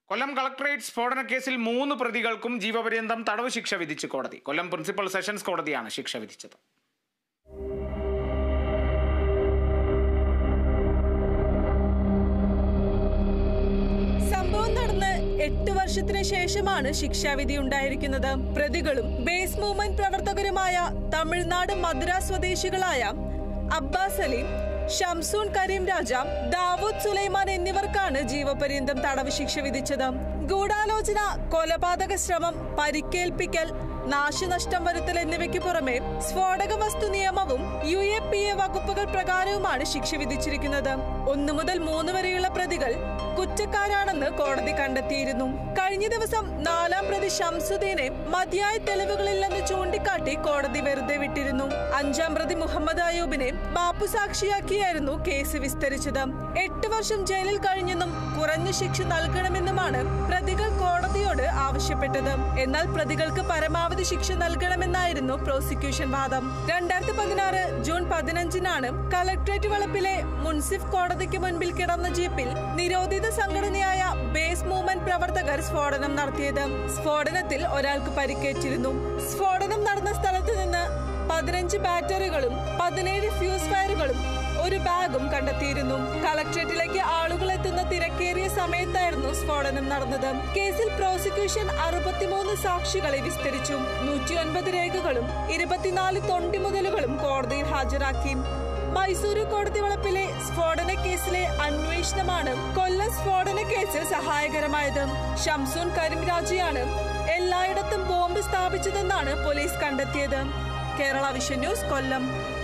കൊല്ലം collectorate സ്ഫോടന കേസിൽ മൂന്ന് പ്രതികൾക്കും ജീവപര്യന്തം തടവ് ശിക്ഷ വിധിച്ച് കോടതി കൊല്ലം പ്രിൻസിപ്പൽ സെഷൻസ് കോടതിയാണ് ശിക്ഷ വിധിച്ചത് സംഭവം നടന്ന് എട്ട് വർഷത്തിന് ശേഷമാണ് ശിക്ഷാവിധി ഉണ്ടായിരിക്കുന്നത് പ്രതികളും ബേസ് മൂവ്മെന്റ് പ്രവർത്തകരുമായ തമിഴ്നാട് മധുര സ്വദേശികളായ അബ്ബാസ് അലീം ഷംസൂൺ കരീം രാജ ദാവൂദ് സുലൈമാൻ എന്നിവർക്കാണ് ജീവപര്യന്തം തടവ് ശിക്ഷ വിധിച്ചത് ഗൂഢാലോചന കൊലപാതക ശ്രമം പരിക്കേൽപ്പിക്കൽ നാശനഷ്ടം വരുത്തൽ എന്നിവയ്ക്ക് പുറമെ സ്ഫോടക വസ്തു നിയമവും യു എ പി എ വകുപ്പുകൾ പ്രകാരവുമാണ് ശിക്ഷ വിധിച്ചിരിക്കുന്നത് ഒന്നു മുതൽ മൂന്ന് വരെയുള്ള പ്രതികൾ കുറ്റക്കാരാണെന്ന് കോടതി കണ്ടെത്തിയിരുന്നു കഴിഞ്ഞ ദിവസം നാലാം പ്രതി ഷംസുദ്ദീനെ മതിയായ തെളിവുകളില്ലെന്ന് ചൂണ്ടിക്കാട്ടി കോടതി വെറുതെ വിട്ടിരുന്നു അഞ്ചാം പ്രതി മുഹമ്മദ് അയൂബിനെ മാപ്പുസാക്ഷിയാക്കിയായിരുന്നു കേസ് വിസ്തരിച്ചത് എട്ട് വർഷം ജയിലിൽ കഴിഞ്ഞെന്നും കുറഞ്ഞ ശിക്ഷ നൽകണമെന്നുമാണ് പ്രതികൾ കോടതിയോട് ആവശ്യപ്പെട്ടത് എന്നാൽ പ്രതികൾക്ക് പരമാവധി ശിക്ഷ നൽകണമെന്നായിരുന്നു പ്രോസിക്യൂഷൻ വാദം രണ്ടായിരത്തി പതിനാറ് ജൂൺ പതിനഞ്ചിനാണ് കളക്ട്രേറ്റ് വളപ്പിലെ മുൻസിഫ് കോടതിക്ക് മുൻപിൽ കിടന്ന ജീപ്പിൽ നിരോധിത സംഘടനയായ ബേസ് മൂവ്മെന്റ് പ്രവർത്തകർ സ്ഫോടനം നടത്തിയത് സ്ഫോടനത്തിൽ ഒരാൾക്ക് പരിക്കേറ്റിരുന്നു സ്ഫോടനം നടന്ന സ്ഥലത്ത് നിന്ന് പതിനഞ്ച് ബാറ്ററികളും പതിനേഴ് ഫ്യൂസ് ഫയറുകളും ഒരു ബാഗും കണ്ടെത്തിയിരുന്നു കളക്ട്രേറ്റിലേക്ക് ആളുകൾ എത്തുന്ന തിരക്കേറിയ സമയത്തായിരുന്നു സ്ഫോടനം നടന്നത് കേസിൽ പ്രോസിക്യൂഷൻ അറുപത്തിമൂന്ന് സാക്ഷികളെ വിസ്തരിച്ചു നൂറ്റിയൊൻപത് രേഖകളും ഇരുപത്തിനാല് തൊണ്ടിമുതലുകളും കോടതിയിൽ ഹാജരാക്കി മൈസൂരു കോടതി വളപ്പിലെ സ്ഫോടന കേസിലെ അന്വേഷണമാണ് കൊല്ലം സ്ഫോടന കേസിൽ സഹായകരമായത് ഷംസൂൺ കരിംരാജയാണ് എല്ലായിടത്തും ബോംബ് സ്ഥാപിച്ചതെന്നാണ് പോലീസ് കണ്ടെത്തിയത് കേരള വിഷൻ ന്യൂസ് കൊല്ലം